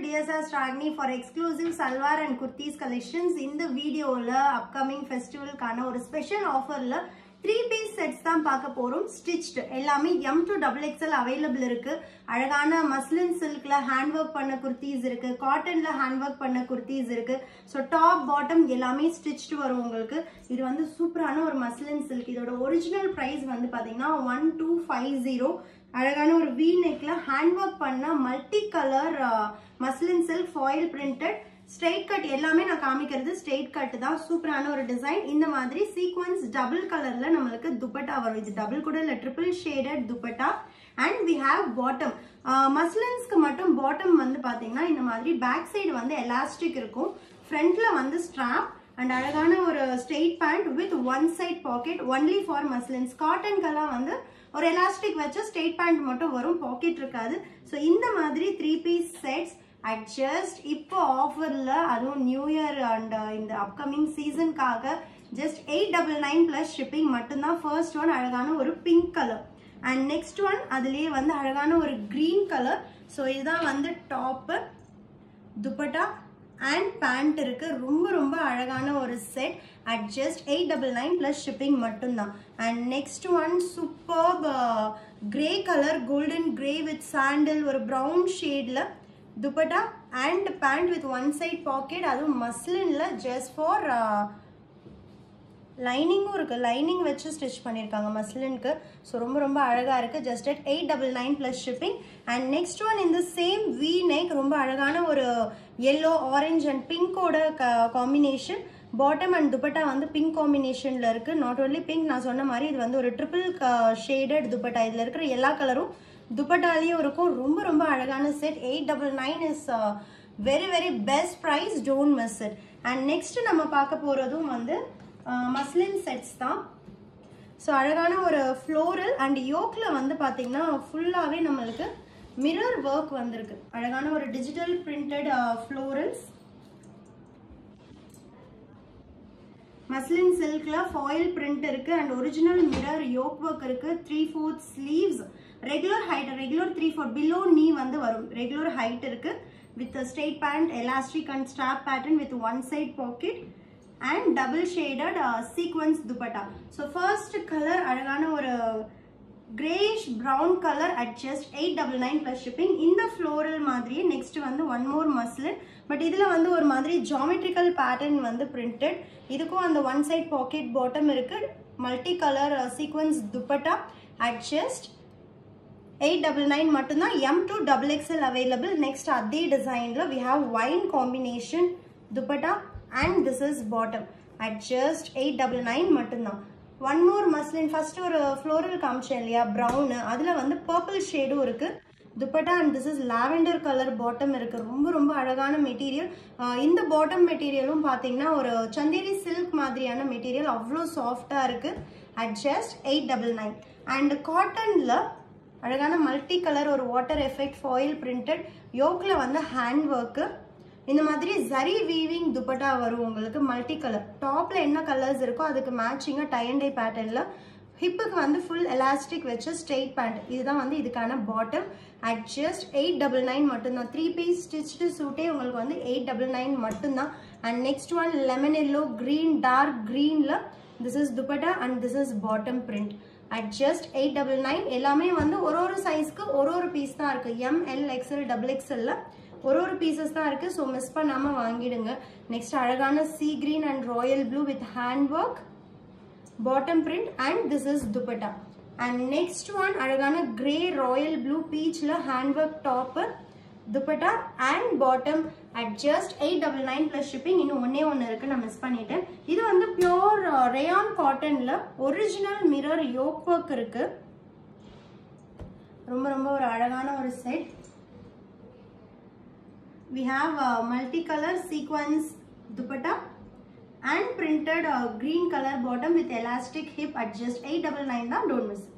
DSR Stragni for exclusive salwar and kurtis collections. இந்த வீடியோவில் upcoming ஃபெஸ்டிவலுக்கான ஒரு ஸ்பெஷல் ஆஃபரில் த்ரீ பீஸ் செட்ஸ் தான் பார்க்க போகிறோம் ஸ்டிச்டு எல்லாமே M to double XL available இருக்கு அழகான மஸ்லின் சில்க்ல ஹேண்ட் ஒர்க் பண்ண குர்த்திஸ் இருக்கு காட்டன்ல ஹேண்ட் ஒர்க் பண்ண குர்த்திஸ் இருக்கு ஸோ டாப் பாட்டம் எல்லாமே ஸ்டிச்டு வரும் உங்களுக்கு இது வந்து சூப்பரான ஒரு மஸ்லின் சில்க் இதோட ஒரிஜினல் ப்ரைஸ் வந்து பார்த்தீங்கன்னா ஒன் டூ ஃபைவ் ஜீரோ அழகான ஒரு வி நெக்ல ஹேண்ட் ஒர்க் பண்ண multi colour muslin silk foil printed straight cut எல்லாமே நான் காமிக்கிறது ஸ்ட்ரெயிட் கட் தான் சூப்பரான ஒரு டிசைன் இந்த மாதிரி சீக்வன்ஸ் டபுள் கலர்ல நம்மளுக்கு துப்பட்டா வரும் இது டபுள் கூட இல்லை triple shaded dupatta and we have bottom மஸ்லின்ஸ்க்கு மட்டும் பாட்டம் வந்து பாத்தீங்கன்னா இந்த மாதிரி பேக் சைடு வந்து எலாஸ்டிக் இருக்கும் ஃப்ரண்ட்ல வந்து ஸ்ட்ராப் அண்ட் அழகான ஒரு straight pant with one side pocket only for muslins காட்டன்கெல்லாம் வந்து ஒரு எலாஸ்டிக் வச்சு ஸ்ட்ரெயிட் பேண்ட் மட்டும் வரும் பாக்கெட் இருக்காது ஸோ இந்த மாதிரி three piece sets at just இப்போ ஆஃபரில் அதுவும் நியூ இயர் அண்ட் இந்த அப்கமிங் சீசனுக்காக just eight double nine plus shipping மட்டும்தான் ஃபர்ஸ்ட் ஒன் அழகான ஒரு pink colour and next one அதுலேயே வந்து அழகான ஒரு க்ரீன் கலர் ஸோ இதுதான் வந்து டாப்பு துப்பட்டா அண்ட் பேண்ட் இருக்கு ரொம்ப ரொம்ப அழகான ஒரு set at just eight double nine plus shipping மட்டும்தான் and next one super grey colour golden grey with sandal ஒரு ப்ரௌன் ஷேடில் dupatta and pant with one side pocket அதுவும் மஸ்லின்ல ஜஸ்ட் ஃபார் லைனிங்கும் இருக்குது லைனிங் வச்சு ஸ்டிச் பண்ணியிருக்காங்க மஸ்லினுக்கு ஸோ ரொம்ப ரொம்ப அழகாக இருக்குது just at eight double nine plus shipping and next one இந்த சேம் வி நெக் ரொம்ப அழகான ஒரு எல்லோ ஆரஞ்ச் அண்ட் பிங்கோட க காம்பினேஷன் பாட்டம் அண்ட் துப்பட்டா வந்து பிங்க் காம்பினேஷனில் இருக்குது நாட் ஓன்லி பிங்க் நான் சொன்ன மாதிரி இது வந்து ஒரு ட்ரிபிள் ஷேடட் துப்பட்டா இதில் இருக்கிற எல்லா கலரும் துப்பட்டாலேயும் இருக்கும் ரொம்ப ரொம்ப அழகான set eight double nine is very very best price don't miss it and next நம்ம பார்க்க போகிறதும் வந்து மஸ்லின் செட்ஸ் தான் ஸோ அழகான ஒரு ஃப்ளோரல் அண்ட் யோக்கில் வந்து பார்த்தீங்கன்னா ஃபுல்லாகவே நம்மளுக்கு மிரர் ஒர்க் வந்திருக்கு அழகான ஒரு டிஜிட்டல் பிரிண்டட் ஃப்ளோரல்ஸ் மஸ்லின் சில்க்ல ஃபாயில் பிரிண்ட் இருக்கு and original mirror yoke work இருக்கு three fourth sleeves regular height regular three four below knee வந்து வரும் ரெகுலர் ஹைட் இருக்கு with straight pant elastic and strap pattern with one side pocket and double shaded sequins dupatta so first colour அழகான ஒரு greyish brown colour at just eight double nine plus shipping இந்த floral மாதிரியே next வந்து one more muslin but இதில் வந்து ஒரு மாதிரி geometrical pattern வந்து பிரிண்டட் இதுக்கும் அந்த ஒன் சைட் பாக்கெட் பாட்டம் இருக்கு multi colour sequins dupatta at just eight double nine மட்டும்தான் M to double XL available next அதே டிசைனில் we have wine combination dupatta and this is bottom at just eight double nine மட்டும்தான் one more muslin first ஒரு floral காமிச்சேன் இல்லையா brown அதில் வந்து purple ஷேடும் இருக்குது dupatta and this is lavender colour bottom இருக்குது ரொம்ப ரொம்ப அழகான மெட்டீரியல் இந்த பாட்டம் மெட்டீரியலும் பார்த்தீங்கன்னா ஒரு சந்தேரி சில்க் மாதிரியான மெட்டீரியல் அவ்வளோ சாஃப்டாக இருக்குது at just eight double nine and காட்டனில் அழகான மல்டி கலர் ஒரு வாட்டர் எஃபெக்ட் ஃபாயில் பிரிண்டட் யோக்கில் வந்து ஹேண்ட் ஒர்க்கு இந்த மாதிரி ஜரி வீவிங் துப்பட்டா வரும் உங்களுக்கு மல்டி கலர் டாப்ல என்ன கலர்ஸ் இருக்கோ அதுக்கு மேட்சிங்காக டை அண்ட் டை பேட்டர்னில் ஹிப்புக்கு வந்து ஃபுல் எலாஸ்டிக் வச்சு ஸ்ட்ரெயிட் பேண்ட் இதுதான் வந்து இதுக்கான bottom at just eight double nine மட்டும்தான் த்ரீ பீஸ் ஸ்டிச்டு சூட்டே உங்களுக்கு வந்து எயிட் டபுள் நைன் மட்டும்தான் and next one lemon yellow green dark க்ரீனில் this is dupatta and this is bottom print at just eight double nine எல்லாமே வந்து ஒரு ஒரு சைஸ்க்கு ஒரு ஒரு பீஸ் தான் இருக்குது எம் எல் எக்ஸ்எல் டபுள் எக்ஸ்எல்ல ஒரு ஒரு பீசஸ் தான் இருக்குது ஸோ மிஸ் பண்ணாமல் வாங்கிடுங்க நெக்ஸ்ட் அழகான sea green and royal blue with hand work bottom print and this is dupatta and next one அழகான கிரே ராயல் ப்ளூ பீச்சில் hand work top dupatta and bottom at just eight double nine plus shipping இன்னும் ஒன்றே ஒன்று இருக்குது நான் miss பண்ணிட்டேன் இது வந்து பியோர் ரேயான் காட்டனில் ஒரிஜினல் மிரர் யோக் ஒர்க் இருக்குது ரொம்ப ரொம்ப ஒரு அழகான ஒரு set we have uh, multicolor sequence dupatta and printed uh, green color bottom with elastic hip at just 899 தான் don't miss